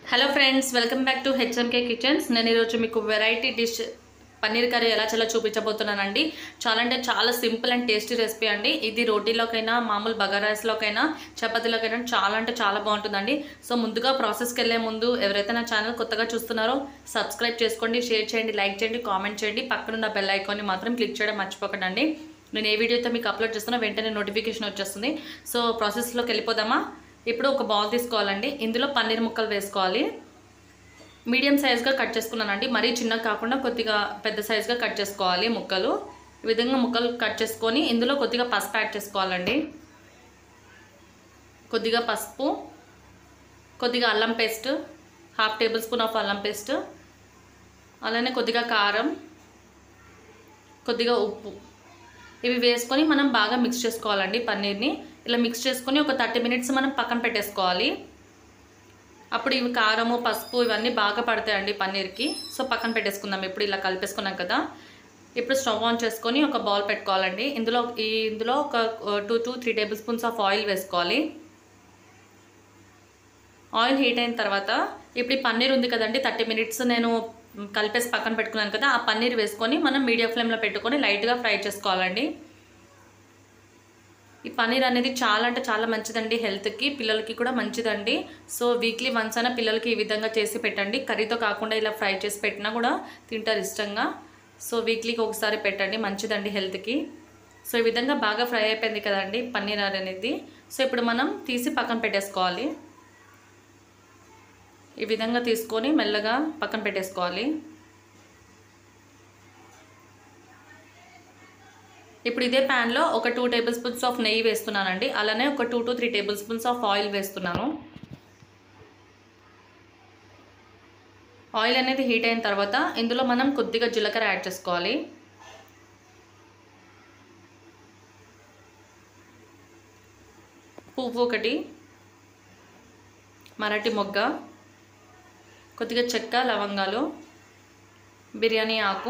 hello friends welcome back to HMK kitchens నేను ఈరోజు మీకు వెరైటీ డిష్ పన్నీర్ కర్రీ ఎలా చాలా చూపించబోతున్నానండి చాలా అంటే చాలా సింపుల్ అండ్ టేస్టీ రెసిపీ అండి ఇది రోటీలోకైనా మామూలు బగారా రైస్లోకైనా చపాతీలోకైనా చాలా అంటే చాలా బాగుంటుందండి సో ముందుగా ప్రాసెస్కి వెళ్ళే ముందు ఎవరైతే నా ఛానల్ కొత్తగా చూస్తున్నారో సబ్స్క్రైబ్ చేసుకోండి షేర్ చేయండి లైక్ చేయండి కామెంట్ చేయండి పక్కనున్న బెల్ ఐకాన్ని మాత్రం క్లిక్ చేయడం మర్చిపోకండి నేను ఏ వీడియోతో మీకు అప్లోడ్ చేస్తున్నా వెంటనే నోటిఫికేషన్ వచ్చేస్తుంది సో ప్రాసెస్లోకి వెళ్ళిపోదామా ఇప్పుడు ఒక బౌల్ తీసుకోవాలండి ఇందులో పన్నీర్ ముక్కలు వేసుకోవాలి మీడియం సైజ్గా కట్ చేసుకున్నానండి మరీ చిన్నగా కాకుండా కొద్దిగా పెద్ద సైజ్గా కట్ చేసుకోవాలి ముక్కలు ఈ విధంగా ముక్కలు కట్ చేసుకొని ఇందులో కొద్దిగా పసుపు యాడ్ చేసుకోవాలండి కొద్దిగా పసుపు కొద్దిగా అల్లం paste half tablespoon of అల్లం పేస్ట్ అలానే కొద్దిగా కారం కొద్దిగా ఉప్పు ఇవి వేసుకొని మనం బాగా మిక్స్ చేసుకోవాలండి పన్నీర్ని ఇలా మిక్స్ చేసుకొని ఒక థర్టీ మినిట్స్ మనం పక్కన పెట్టేసుకోవాలి అప్పుడు ఇవి కారము పసుపు ఇవన్నీ బాగా పడతాయండి పన్నీర్కి సో పక్కన పెట్టేసుకుందాం ఇప్పుడు ఇలా కలిపేసుకున్నాం కదా ఇప్పుడు స్టవ్ ఆన్ చేసుకొని ఒక బౌల్ పెట్టుకోవాలండి ఇందులో ఈ ఇందులో ఒక two to three tablespoons of oil వేసుకోవాలి ఆయిల్ హీట్ అయిన తర్వాత ఇప్పుడు ఈ పన్నీర్ ఉంది కదండి థర్టీ మినిట్స్ నేను కలిపేసి పక్కన పెట్టుకున్నాను కదా ఆ పన్నీర్ వేసుకొని మనం మీడియం ఫ్లేమ్లో పెట్టుకొని లైట్గా ఫ్రై చేసుకోవాలండి ఈ పన్నీర్ అనేది చాలా అంటే చాలా మంచిదండి హెల్త్కి పిల్లలకి కూడా మంచిదండి సో వీక్లీ వన్స్ అయినా పిల్లలకి ఈ విధంగా చేసి పెట్టండి కర్రీతో కాకుండా ఇలా ఫ్రై చేసి పెట్టినా కూడా తింటారు ఇష్టంగా సో వీక్లీకి ఒకసారి పెట్టండి మంచిదండి హెల్త్కి సో ఈ విధంగా బాగా ఫ్రై అయిపోయింది కదండి పన్నీర్ అనేది సో ఇప్పుడు మనం తీసి పక్కన పెట్టేసుకోవాలి ఈ విధంగా తీసుకొని మెల్లగా పక్కన పెట్టేసుకోవాలి ఇప్పుడు ఇదే ప్యాన్లో ఒక టూ టేబుల్ స్పూన్స్ ఆఫ్ నెయ్యి వేస్తున్నానండి అలానే ఒక two to three tablespoons of oil వేస్తున్నాను ఆయిల్ అనేది హీట్ అయిన తర్వాత ఇందులో మనం కొద్దిగా జీలకర్ర యాడ్ చేసుకోవాలి పువ్వు ఒకటి మరాఠీ మొగ్గ కొద్దిగా చెక్క లవంగాలు బిర్యానీ ఆకు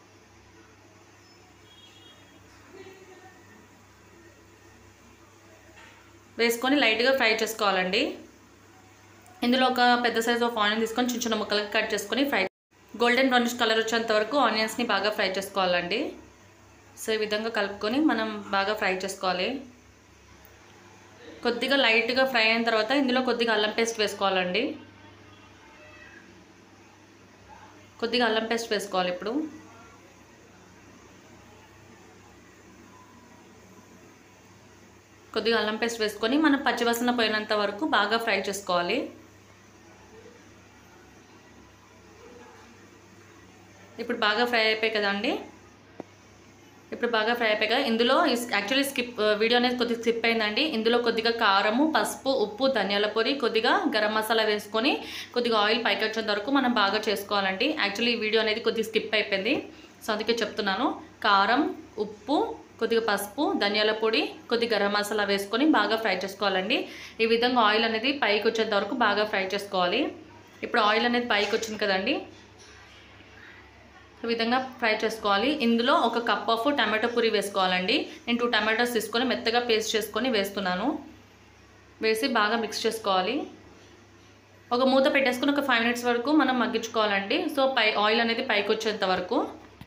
వేసుకొని లైట్గా ఫ్రై చేసుకోవాలండి ఇందులో ఒక పెద్ద సైజ్ ఆఫ్ ఆనియన్ తీసుకొని చిన్న చిన్న ముక్కలుగా కట్ చేసుకొని ఫ్రై గోల్డెన్ బ్రౌనిష్ కలర్ వచ్చేంత వరకు ఆనియన్స్ని బాగా ఫ్రై చేసుకోవాలండి సో ఈ విధంగా కలుపుకొని మనం బాగా ఫ్రై చేసుకోవాలి కొద్దిగా లైట్గా ఫ్రై అయిన తర్వాత ఇందులో కొద్దిగా అల్లం పేస్ట్ వేసుకోవాలండి కొద్దిగా అల్లం పేస్ట్ వేసుకోవాలి ఇప్పుడు కొద్దిగా అల్లం పేస్ట్ వేసుకొని మనం పచ్చివాసన పోయినంత వరకు బాగా ఫ్రై చేసుకోవాలి ఇప్పుడు బాగా ఫ్రై అయిపోయాయి కదండి ఇప్పుడు బాగా ఫ్రై అయిపోయాయి కదా ఇందులో యాక్చువల్లీ స్కిప్ వీడియో అనేది కొద్దిగా స్కిప్ అయిందండి ఇందులో కొద్దిగా కారము పసుపు ఉప్పు ధనియాల పొడి కొద్దిగా గరం మసాలా వేసుకొని కొద్దిగా ఆయిల్ పైకి వచ్చేంత వరకు మనం బాగా చేసుకోవాలండి యాక్చువల్లీ ఈ వీడియో అనేది కొద్దిగా స్కిప్ అయిపోయింది సో అందుకే చెప్తున్నాను కారం ఉప్పు కొద్దిగా పసుపు ధనియాల పొడి కొద్దిగా గరం మసాలా వేసుకొని బాగా ఫ్రై చేసుకోవాలండి ఈ విధంగా ఆయిల్ అనేది పైకి వచ్చేంత వరకు బాగా ఫ్రై చేసుకోవాలి ఇప్పుడు ఆయిల్ అనేది పైకి వచ్చింది కదండి ఈ విధంగా ఫ్రై చేసుకోవాలి ఇందులో ఒక కప్ ఆఫ్ టమాటో పూరి వేసుకోవాలండి నేను టూ టమాటోస్ తీసుకొని మెత్తగా పేస్ట్ చేసుకొని వేస్తున్నాను వేసి బాగా మిక్స్ చేసుకోవాలి ఒక మూత పెట్టేసుకొని ఒక ఫైవ్ మినిట్స్ వరకు మనం మగ్గించుకోవాలండి సో పై ఆయిల్ అనేది పైకి వచ్చేంత వరకు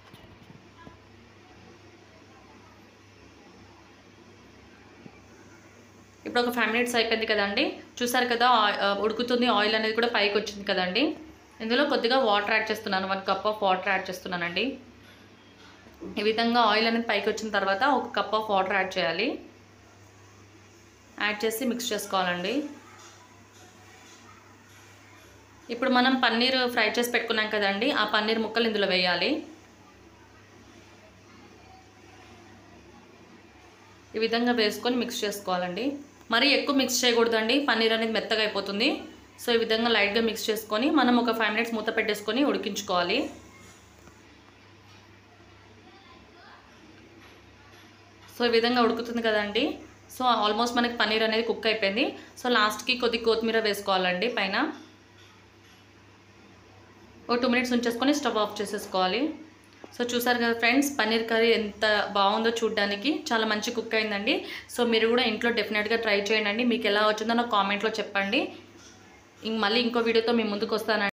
ఇప్పుడు ఒక ఫైవ్ మినిట్స్ అయిపోయింది కదండి చూసారు కదా ఉడుకుతుంది ఆయిల్ అనేది కూడా పైకి వచ్చింది కదండి ఇందులో కొద్దిగా వాటర్ యాడ్ చేస్తున్నాను one cup of water add చేస్తున్నానండి ఈ విధంగా ఆయిల్ అనేది పైకి వచ్చిన తర్వాత ఒక కప్ ఆఫ్ వాటర్ యాడ్ చేయాలి యాడ్ చేసి మిక్స్ చేసుకోవాలండి ఇప్పుడు మనం పన్నీర్ ఫ్రై చేసి పెట్టుకున్నాం కదండి ఆ పన్నీర్ ముక్కలు ఇందులో వేయాలి ఈ విధంగా వేసుకొని మిక్స్ చేసుకోవాలండి మరీ ఎక్కువ మిక్స్ చేయకూడదండి పన్నీర్ అనేది మెత్తగా అయిపోతుంది సో ఈ విధంగా లైట్గా మిక్స్ చేసుకొని మనం ఒక ఫైవ్ మినిట్స్ మూత పెట్టేసుకొని ఉడికించుకోవాలి సో ఈ విధంగా ఉడుకుతుంది కదండి సో ఆల్మోస్ట్ మనకి పన్నీర్ అనేది కుక్ అయిపోయింది సో లాస్ట్కి కొద్ది కొత్తిమీర వేసుకోవాలండి పైన ఒక టూ మినిట్స్ ఉంచేసుకొని స్టవ్ ఆఫ్ చేసేసుకోవాలి సో చూసారు కదా ఫ్రెండ్స్ పన్నీర్ కర్రీ ఎంత బాగుందో చూడడానికి చాలా మంచి కుక్ అయిందండి సో మీరు కూడా ఇంట్లో డెఫినెట్గా ట్రై చేయండి మీకు ఎలా వచ్చిందో నాకు కామెంట్లో చెప్పండి ఇంక మళ్ళీ ఇంకో వీడియోతో మీ ముందుకు వస్తానండి